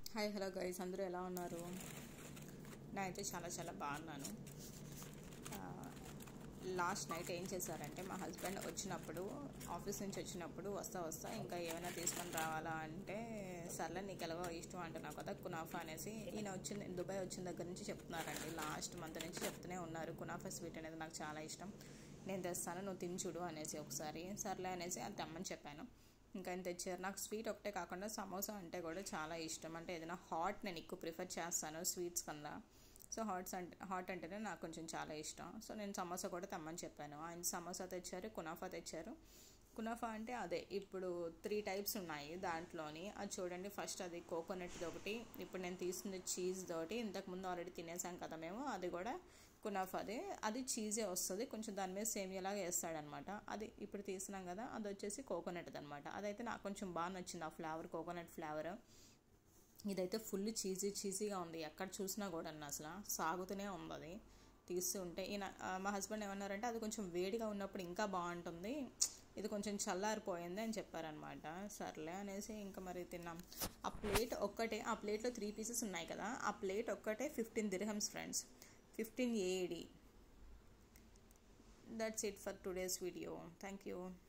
hi hello guys అందరూ ఎలా ఉన్నారు నేనైతే చాలా చాలా బాగున్నాను లాస్ట్ నైట్ ఏం చేశారంటే మా హస్బెండ్ వచ్చినప్పుడు ఆఫీస్ నుంచి వచ్చినప్పుడు వస్తా వస్తా ఇంకా ఏమైనా తీసుకొని రావాలా అంటే సర్లే నీకు ఎలాగో ఇష్టం అంటున్నావు కదా కునాఫా అనేసి ఈయన వచ్చింది దుబాయ్ వచ్చిన దగ్గర నుంచి చెప్తున్నారండి లాస్ట్ మంత్ నుంచి చెప్తూనే ఉన్నారు కునాఫా స్వీట్ అనేది నాకు చాలా ఇష్టం నేను తెస్తాను నువ్వు తిని చూడు అనేసి ఒకసారి సర్లే అనేసి అది తెమ్మని చెప్పాను ఇంకా ఆయన తెచ్చారు నాకు స్వీట్ ఒకటే కాకుండా సమోసా అంటే కూడా చాలా ఇష్టం అంటే ఏదైనా హాట్ నేను ఎక్కువ ప్రిఫర్ చేస్తాను స్వీట్స్ కన్నా సో హాట్స్ అంటే హాట్ అంటేనే నాకు కొంచెం చాలా ఇష్టం సో నేను సమోసా కూడా తెమ్మని చెప్పాను ఆయన సమోసా తెచ్చారు కునాఫా తెచ్చారు కునాఫా అంటే అదే ఇప్పుడు త్రీ టైప్స్ ఉన్నాయి దాంట్లోని అది చూడండి ఫస్ట్ అది కోకోనట్ది ఒకటి ఇప్పుడు నేను తీసింది చీజ్ తోటి ఇంతకుముందు ఆల్రెడీ తినేసాం కదా మేము అది కూడా కునాఫాది అది చీజే వస్తుంది కొంచెం దాని మీద సేమియాలాగా వేస్తాడనమాట అది ఇప్పుడు తీసినాం కదా అది వచ్చేసి కోకోనట్ అనమాట అదైతే నాకు కొంచెం బాగా నచ్చింది ఆ ఫ్లేవర్ కోకోనట్ ఫ్లేవర్ ఇదైతే ఫుల్ చీజీ చీజీగా ఉంది ఎక్కడ చూసినా కూడా అసలు సాగుతూనే ఉంది అది తీస్తూ ఉంటే ఈయన మా హస్బెండ్ ఏమన్నారంటే అది కొంచెం వేడిగా ఉన్నప్పుడు ఇంకా బాగుంటుంది ఇది కొంచెం చల్లారిపోయింది అని చెప్పారనమాట సర్లే అనేసి ఇంకా మరి తిన్నాం ఆ ప్లేట్ ఒక్కటే ఆ ప్లేట్లో త్రీ పీసెస్ ఉన్నాయి కదా ఆ ప్లేట్ ఒక్కటే fifteen dirhams friends fifteen AED that's it for today's video thank you